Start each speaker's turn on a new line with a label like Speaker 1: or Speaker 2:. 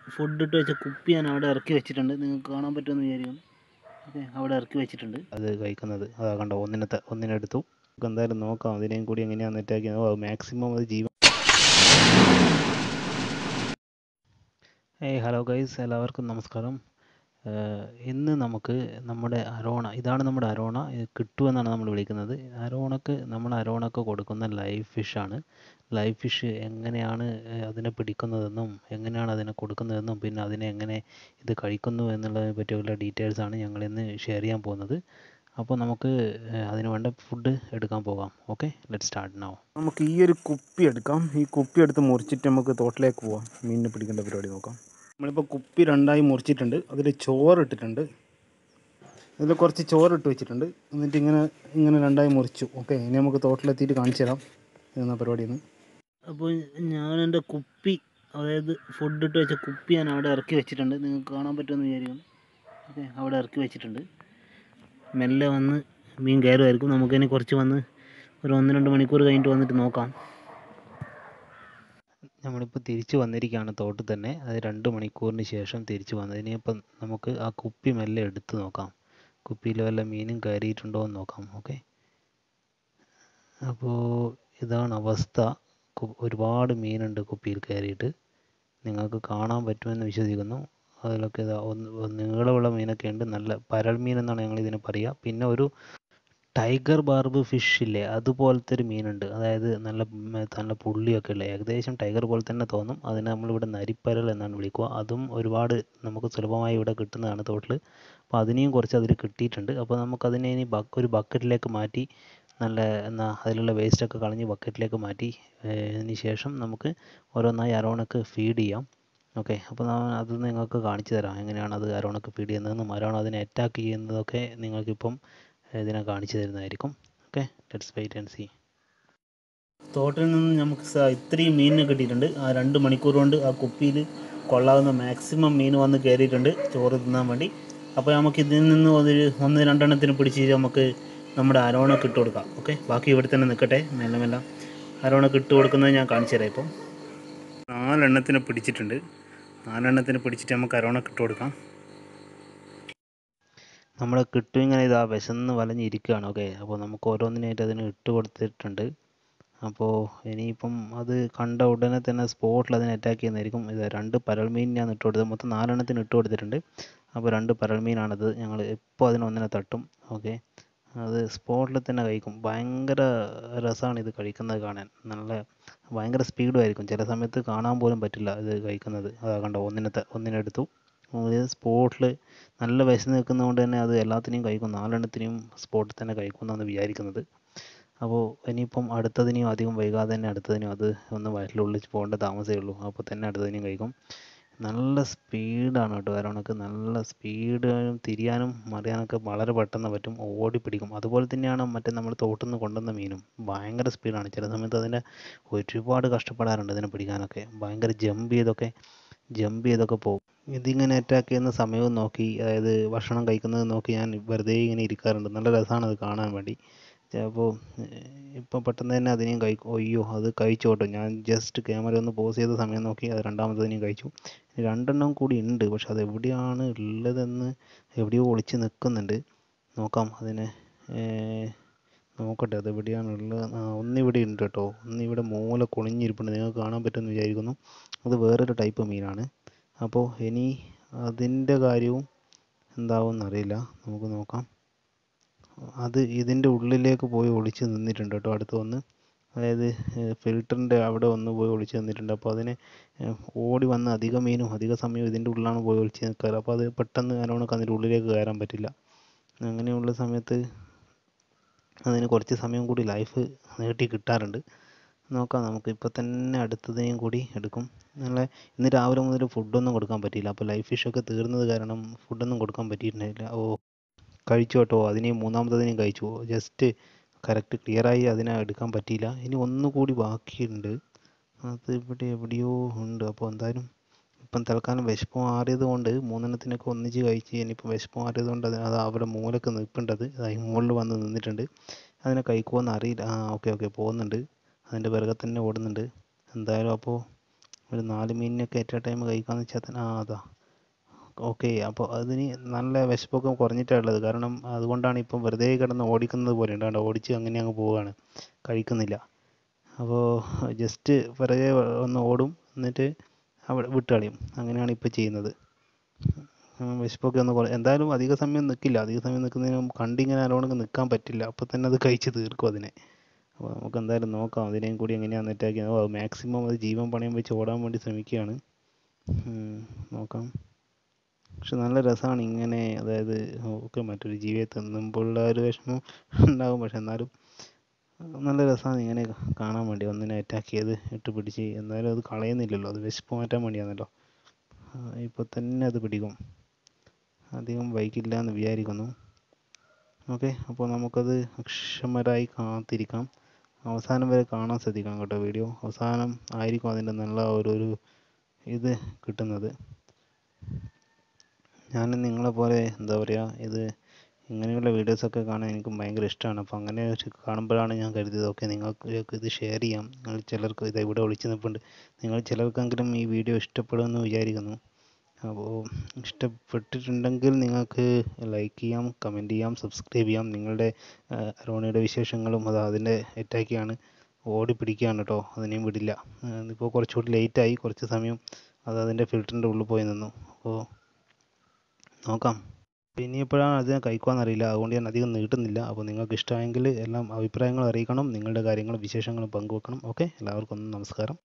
Speaker 1: food ഇട്ട് വെച്ച കുപ്പി ഞാൻ അവിടെ ഇറക്കി വെച്ചിട്ടുണ്ട് നിങ്ങൾക്ക് കാണാൻ പറ്റുമെന്ന് വിചാരിക്കുന്നു ഓക്കെ അവിടെ ഇറക്കി വെച്ചിട്ടുണ്ട്
Speaker 2: അത് കഴിക്കുന്നത് അതാ കണ്ടോ ഒന്നിനത്തെ ഒന്നിനെടുത്തു നമുക്ക് എന്തായാലും നോക്കാം അതിനെയും കൂടി എങ്ങനെയാണ് നെറ്റാക്കി മാക്സിമം അത് ജീവൻ ഏയ് ഹലോ ഗൈസ് എല്ലാവർക്കും നമസ്കാരം ഏഹ് ഇന്ന് നമുക്ക് നമ്മുടെ അരോണ ഇതാണ് നമ്മുടെ അരോണ ഇത് കിട്ടുമെന്നാണ് നമ്മൾ വിളിക്കുന്നത് അരോണക്ക് നമ്മൾ അരോണക്ക് കൊടുക്കുന്ന ലൈവ് ഫിഷാണ് ലൈവ് ഫിഷ് എങ്ങനെയാണ് ഏഹ് അതിനെ പിടിക്കുന്നതെന്നും എങ്ങനെയാണ് അതിനെ കൊടുക്കുന്നതെന്നും പിന്നെ അതിനെ എങ്ങനെ ഇത് കഴിക്കുന്നു എന്നുള്ളതിനെ പറ്റിയുള്ള ഡീറ്റെയിൽസാണ് ഞങ്ങൾ ഇന്ന് ഷെയർ ചെയ്യാൻ പോകുന്നത് അപ്പോൾ നമുക്ക് ഏഹ് അതിന് വേണ്ട ഫുഡ് എടുക്കാൻ പോകാം ഓക്കെ ലെറ്റ് സ്റ്റാർട്ട് നൗ
Speaker 3: നമുക്ക് ഈ ഒരു കുപ്പി എടുക്കാം ഈ കുപ്പി എടുത്ത് മുറിച്ചിട്ട് നമുക്ക് തോട്ടിലേക്ക് പോവാം മീനിനെ പിടിക്കേണ്ട പരിപാടി നോക്കാം നമ്മളിപ്പോൾ കുപ്പി രണ്ടായി മുറിച്ചിട്ടുണ്ട് അതിൽ ചോറ് ഇട്ടിട്ടുണ്ട് ഇതിൽ കുറച്ച് ചോറ് ഇട്ട് വെച്ചിട്ടുണ്ട് എന്നിട്ട് ഇങ്ങനെ ഇങ്ങനെ രണ്ടായി മുറിച്ചു ഓക്കെ ഇനി നമുക്ക് തോട്ടിലെത്തിയിട്ട് കാണിച്ചു തരാം എന്ന പരിപാടിയിൽ
Speaker 1: അപ്പോൾ ഞാൻ എൻ്റെ കുപ്പി അതായത് ഫുഡ് ഇട്ട് വെച്ച കുപ്പി ഞാൻ അവിടെ ഇറക്കി വെച്ചിട്ടുണ്ട് നിങ്ങൾക്ക് കാണാൻ പറ്റുമെന്ന് വിചാരിക്കുന്നു ഓക്കെ അവിടെ ഇറക്കി വെച്ചിട്ടുണ്ട് മെല്ലെ വന്ന് മീൻ കയറുമായിരിക്കും നമുക്കിനി കുറച്ച് വന്ന് ഒരു ഒന്ന് രണ്ട് മണിക്കൂർ കഴിഞ്ഞിട്ട് വന്നിട്ട് നോക്കാം
Speaker 2: നമ്മളിപ്പോൾ തിരിച്ചു വന്നിരിക്കുകയാണ് തോട്ടിൽ തന്നെ അത് രണ്ട് മണിക്കൂറിന് ശേഷം തിരിച്ചു വന്നത് ഇനിയിപ്പം നമുക്ക് ആ കുപ്പി മെല്ലെ എടുത്ത് നോക്കാം കുപ്പിയിൽ വല്ല മീനും കയറിയിട്ടുണ്ടോ എന്ന് നോക്കാം ഓക്കെ അപ്പോൾ ഇതാണ് അവസ്ഥ കു- ഒരുപാട് മീനുണ്ട് കുപ്പിയിൽ കയറിയിട്ട് നിങ്ങൾക്ക് കാണാൻ പറ്റുമെന്ന് വിശ്വസിക്കുന്നു അതിലൊക്കെ ഇതാ ഒന്ന് നീളമുള്ള മീനൊക്കെ ഉണ്ട് നല്ല പരൽ മീൻ എന്നാണ് ഞങ്ങൾ ഇതിനെ പറയുക പിന്നെ ഒരു ടൈഗർ ബാർബ് ഫിഷ് ഇല്ലേ അതുപോലത്തെ ഒരു മീനുണ്ട് അതായത് നല്ല ഉം, നല്ല പുള്ളിയൊക്കെ ഉള്ള ഏകദേശം ടൈഗർ പോലെ തന്നെ തോന്നും അതിനെ നമ്മളിവിടെ നരിപ്പരൽ എന്നാണ് വിളിക്കുക അതും ഒരുപാട് നമുക്ക് സുലഭമായി ഇവിടെ കിട്ടുന്നതാണ് തോട്ടിൽ അപ്പോൾ അതിനെയും കുറച്ച് അതിൽ കിട്ടിയിട്ടുണ്ട് അപ്പോൾ നമുക്കതിനെ ഇനി ബക്ക് ഒരു ബക്കറ്റിലേക്ക് മാറ്റി നല്ല എന്നാ അതിലുള്ള വേസ്റ്റൊക്കെ കളഞ്ഞ് ബക്കറ്റിലേക്ക് മാറ്റി ഏഹ്, അതിന് ശേഷം നമുക്ക് ഓരോന്നായി അരോണക്ക് ഫീഡ് ചെയ്യാം ഓക്കെ അപ്പോൾ ഞാൻ അത് നിങ്ങൾക്ക് കാണിച്ചു തരാം എങ്ങനെയാണ് അത് അരോണക്ക് ഫീഡ് ചെയ്യുന്നതെന്നും അരോൺ അതിനെ അറ്റാക്ക് ചെയ്യുന്നതൊക്കെ നിങ്ങൾക്കിപ്പം ഇതിനെ കാണിച്ചു തരുന്നതായിരിക്കും okay let's wait and see
Speaker 1: തോട്ടിൽ നിന്ന് നമുക്ക് സ- ഇത്രയും മീനിനെ കിട്ടിയിട്ടുണ്ട് ആ രണ്ട് മണിക്കൂർ കൊണ്ട് ആ കുപ്പിയിൽ കൊള്ളാവുന്ന മാക്സിമം മീൻ വന്ന് കയറിയിട്ടുണ്ട് ചോറ് തിന്നാൻ വേണ്ടി അപ്പോൾ നമുക്ക് ഇതിൽ നിന്ന് ഒരു ഒന്ന് രണ്ടെണ്ണത്തിന് പിടിച്ച് നമുക്ക് നമ്മുടെ അരോണക്ക് ഇട്ട് കൊടുക്കാം ഓക്കെ ബാക്കി ഇവിടെ തന്നെ നിൽക്കട്ടെ മെല്ലെ മെല്ലെ അരോണക്ക് ഇട്ട് കൊടുക്കുന്നത് ഞാൻ കാണിച്ചു തരാം ഇപ്പം നാലെണ്ണത്തിന് പിടിച്ചിട്ടുണ്ട് നാലെണ്ണത്തിന് പിടിച്ചിട്ട് നമുക്ക് അരോണക്ക് ഇട്ട് കൊടുക്കാം
Speaker 2: നമ്മുടെ കിട്ടും ഇങ്ങനെ ഇതാ വിശന്ന് വലഞ്ഞിരിക്കുകയാണ് ഓക്കെ അപ്പോൾ നമുക്ക് ഓരോന്നിനായിട്ട് അതിന് ഇട്ട് കൊടുത്തിട്ടുണ്ട് അപ്പോൾ ഇനിയിപ്പം അത് കണ്ട ഉടനെ തന്നെ സ്പോട്ടിൽ അതിനെ അറ്റാക്ക് ചെയ്യുന്നതായിരിക്കും ഇത് രണ്ട് പരൽമീനിനാണ് ഇട്ട് കൊടുത്തത് മൊത്തം നാലെണ്ണത്തിന് ഇട്ട് കൊടുത്തിട്ടുണ്ട് അപ്പോൾ രണ്ട് പരൽമീനാണത് ഞങ്ങൾ എപ്പോൾ അതിന് ഒന്നിനെ തട്ടും ഓക്കെ അത് സ്പോട്ടിൽ തന്നെ കഴിക്കും ഭയങ്കര രസമാണ് ഇത് കഴിക്കുന്നത് കാണാൻ നല്ല ഭയങ്കര സ്പീഡും ആയിരിക്കും ചില സമയത്ത് കാണാൻ പോലും പറ്റില്ല ഇത് കഴിക്കുന്നത് അതാ കണ്ടോ ഒന്നിനത്തെ ഒന്നിനെടുത്തു സ്പോട്ടിൽ നല്ല വിശന്ന് നിൽക്കുന്നതുകൊണ്ട് തന്നെ അത് എല്ലാത്തിനെയും കഴിക്കും നാലെണ്ണത്തിനെയും സ്പോട്ടിൽ തന്നെ കഴിക്കും എന്നാണ് വിചാരിക്കുന്നത് അപ്പോൾ ഇനിയിപ്പം അടുത്തതിനെയും അധികം വൈകാതെ തന്നെ അടുത്തതിനും അത് ഒന്ന് വയറ്റിലുള്ളിൽ പോകേണ്ട താമസമേ ഉള്ളൂ അപ്പോൾ തന്നെ അടുത്തതിനെയും കഴിക്കും നല്ല സ്പീഡാണ് കേട്ടോ അരോണക്ക് നല്ല സ്പീഡും തിരിയാനും മറിയാനൊക്കെ വളരെ പെട്ടെന്ന് പറ്റും ഓടി പിടിക്കും അതുപോലെ തന്നെയാണ് മറ്റേ നമ്മൾ തോട്ടിൽ നിന്ന് കൊണ്ടുവന്ന മീനും ഭയങ്കര സ്പീഡാണ് ചില സമയത്ത് അതിനെ ഒരുപാട് കഷ്ടപ്പെടാറുണ്ട് ഇതിനെ പിടിക്കാനൊക്കെ ഭയങ്കര ജമ്പ് ചെയ്തൊക്കെ ജമ്പ് ചെയ്തൊക്കെ പോകും ഇതിങ്ങനെ അറ്റാക്ക് ചെയ്യുന്ന സമയവും നോക്കി അതായത് ഭക്ഷണം കഴിക്കുന്നത് നോക്കി ഞാൻ വെറുതെ ഇങ്ങനെ ഇരിക്കാറുണ്ട് നല്ല രസമാണ് അത് കാണാൻ വേണ്ടി അപ്പോൾ ഇപ്പോൾ പെട്ടെന്ന് തന്നെ അതിനെയും കഴിക്കും അയ്യോ അത് കഴിച്ചു കേട്ടോ ഞാൻ ജസ്റ്റ് ക്യാമറ ഒന്ന് പോസ് ചെയ്ത സമയം നോക്കി അത് രണ്ടാമത്തതിനെയും കഴിച്ചു രണ്ടെണ്ണം കൂടി ഉണ്ട് പക്ഷെ അത് എവിടെയാണ് ഉള്ളതെന്ന് എവിടെയോ ഒളിച്ച് നിൽക്കുന്നുണ്ട് നോക്കാം അതിനെ ഏർ, നോക്കട്ടെ അത് എവിടെയാണ് ഉള്ളത് ആ ഒന്നിവിടെ ഉണ്ട് കേട്ടോ ഒന്നിവിടെ മൂല കുളിഞ്ഞിരിപ്പുണ്ട് നിങ്ങൾക്ക് കാണാൻ പറ്റുമെന്ന് വിചാരിക്കുന്നു അത് വേറൊരു ടൈപ്പ് മീനാണ് അപ്പോൾ ഇനി അതിൻ്റെ കാര്യവും എന്താവും എന്നറിയില്ല നമുക്ക് നോക്കാം അത് ഇതിൻ്റെ ഉള്ളിലേക്ക് പോയി ഒളിച്ച് നിന്നിട്ടുണ്ട് കേട്ടോ അടുത്ത് വന്ന് അതായത് ഫിൽറ്ററിൻ്റെ അവിടെ ഒന്ന് പോയി ഒളിച്ച് നിന്നിട്ടുണ്ട് അപ്പോൾ അതിനെ ഏഹ്, ഓടി വന്ന് അധിക മീനും അധിക സമയവും ഇതിൻ്റെ ഉള്ളിലാണ് പോയി ഒളിച്ച് നിൽക്കാറ് അപ്പോൾ അത് പെട്ടെന്ന് അരോണക്ക് അതിൻ്റെ ഉള്ളിലേക്ക് കയറാൻ പറ്റില്ല അങ്ങനെയുള്ള സമയത്ത് അതിന് കുറച്ച് സമയം കൂടി ലൈഫ് നീട്ടി കിട്ടാറുണ്ട് നോക്കാം നമുക്ക് ഇപ്പോൾ തന്നെ അടുത്തതിനെയും കൂടി എടുക്കും നല്ല ഇന്ന് രാവിലെ മുതൽ ഫുഡൊന്നും കൊടുക്കാൻ പറ്റിയില്ല അപ്പോൾ ലൈഫ് ഫിഷൊക്കെ തീർന്നത് കാരണം ഫുഡൊന്നും കൊടുക്കാൻ പറ്റിയിട്ടുണ്ടായില്ല ഓ കഴിച്ചു കേട്ടോ അതിനെയും മൂന്നാമത്തതിനെയും കഴിച്ചു ജസ്റ്റ് കറക്റ്റ് ക്ലിയറായി അതിനെ എടുക്കാൻ പറ്റിയില്ല ഇനി ഒന്നുകൂടി ബാക്കിയുണ്ട് അത് ഇവിടെ എവിടെയോ ഉണ്ട് അപ്പോൾ എന്തായാലും ഇപ്പം തൽക്കാലം വിശപ്പ് മാറിയത് കൊണ്ട് മൂന്നെണ്ണത്തിനൊക്കെ ഒന്നിച്ച് കഴിച്ച് ഇനിയിപ്പോൾ വിശപ്പ് മാറിയത് കൊണ്ട് അത് അത് അവിടെ മൂലക്ക് നിൽപ്പുണ്ടത് അതായി മുകളിൽ വന്ന് നിന്നിട്ടുണ്ട് അതിനെ കഴിക്കുമോയെന്ന് അറിയില്ല ആ ഓക്കെ ഓക്കെ പോകുന്നുണ്ട് അതിൻ്റെ പിറകെ തന്നെ ഓടുന്നുണ്ട് എന്തായാലും അപ്പോൾ ഒരു നാല് മീനിനൊക്കെ ഏറ്റ ടൈം കഴിക്കാമെന്ന് വെച്ചാൽ തന്നെ ആ അതാ ഓക്കെ അപ്പോൾ അതിന് നല്ല വിശപ്പൊക്കെ കുറഞ്ഞിട്ടാണ് ഉള്ളത് കാരണം അതുകൊണ്ടാണ് ഇപ്പം വെറുതെ കിടന്ന് ഓടിക്കുന്നത് പോലെ ഉണ്ട് കണ്ടോ ഓടിച്ച് അങ്ങനെ അങ്ങ് പോവുകയാണ് കഴിക്കുന്നില്ല അപ്പോൾ ജസ്റ്റ് പിറകെ ഒന്ന് ഓടും എന്നിട്ട് അവിടെ വിട്ട് കളയും അങ്ങനെയാണ് ഇപ്പോൾ ചെയ്യുന്നത് ഉം, വിശപ്പൊക്കെ ഒന്ന് കുറ എന്തായാലും അധിക സമയം നിൽക്കില്ല അധിക സമയം നിൽക്കുന്നതിന് മുമ്പ് കണ്ടിങ്ങനെ നല്ലോണം നിൽക്കാൻ പറ്റില്ല അപ്പോൾ തന്നെ അത് കഴിച്ച് തീർക്കും അതിനെ അപ്പോൾ നമുക്ക് എന്തായാലും നോക്കാം അതിനെയും കൂടി എങ്ങനെയാണ് നെറ്റാക്കി മാക്സിമം അത് ജീവൻ പണയം വെച്ച് ഓടാൻ വേണ്ടി ശ്രമിക്കുകയാണ് ഉം, നോക്കാം പക്ഷെ നല്ല രസമാണ് ഇങ്ങനെ അതായത് ഒക്കെ മറ്റൊരു ജീവിയെ തിന്നുമ്പോഴുള്ള ഒരു വിഷമം ഉണ്ടാകും പക്ഷെ എന്നാലും നല്ല രസമാണ് ഇങ്ങനെ കാണാൻ വേണ്ടി ഒന്നിനെ അറ്റാക്ക് ചെയ്ത് ഇട്ട് പിടിച്ച് എന്തായാലും അത് കളയുന്നില്ലല്ലോ അത് വിശപ്പ് മാറ്റാൻ വേണ്ടിയാണല്ലോ ഇപ്പോൾ തന്നെ അത് പിടിക്കും അധികം വൈകില്ല എന്ന് വിചാരിക്കുന്നു ഓക്കെ അപ്പോൾ നമുക്കത് അക്ഷമരായി കാത്തിരിക്കാം അവസാനം വരെ കാണാൻ ശ്രദ്ധിക്കണം കേട്ടോ വീഡിയോ അവസാനം ആയിരിക്കും അതിൻ്റെ നല്ല ഒരു ഒരു ഇത് കിട്ടുന്നത് ഞാൻ നിങ്ങളെ പോലെ എന്താ പറയുക ഇത് ഇങ്ങനെയുള്ള വീഡിയോസൊക്കെ കാണാൻ എനിക്ക് ഭയങ്കര ഇഷ്ടമാണ് അപ്പോൾ അങ്ങനെ ഒരു കാണുമ്പോഴാണ് ഞാൻ കരുതിയത് ഓക്കെ നിങ്ങൾക്ക് ഇത് ഷെയർ ചെയ്യാം നിങ്ങൾ ചിലർക്ക് ഇത് ഇവിടെ ഒളിച്ച് നിൽപ്പുണ്ട് നിങ്ങൾ ചിലർക്കെങ്കിലും ഈ വീഡിയോ ഇഷ്ടപ്പെടുമെന്ന് വിചാരിക്കുന്നു അപ്പോൾ ഇഷ്ടപ്പെട്ടിട്ടുണ്ടെങ്കിൽ നിങ്ങൾക്ക് ലൈക്ക് ചെയ്യാം കമൻറ്റ് ചെയ്യാം സബ്സ്ക്രൈബ് ചെയ്യാം നിങ്ങളുടെ റോണിയുടെ വിശേഷങ്ങളും അത് അതിൻ്റെ അറ്റാക്കിയാണ് ഓടി പിടിക്കുകയാണ് കേട്ടോ അതിനെയും വിടില്ല ഇപ്പോൾ കുറച്ചുകൂടി ലേറ്റായി കുറച്ച് സമയം അത് അതിൻ്റെ ഫിൽറ്ററിൻ്റെ ഉള്ളിൽ പോയി നിന്നു അപ്പോൾ നോക്കാം പിന്നെ എപ്പോഴാണ് അതിനെ കഴിക്കുവാന്നറിയില്ല അതുകൊണ്ട് ഞാൻ അധികം നീട്ടുന്നില്ല അപ്പോൾ നിങ്ങൾക്ക് ഇഷ്ടമായെങ്കിൽ എല്ലാം അഭിപ്രായങ്ങൾ അറിയിക്കണം നിങ്ങളുടെ കാര്യങ്ങളും വിശേഷങ്ങളും പങ്കുവെക്കണം ഓക്കെ എല്ലാവർക്കും നമസ്കാരം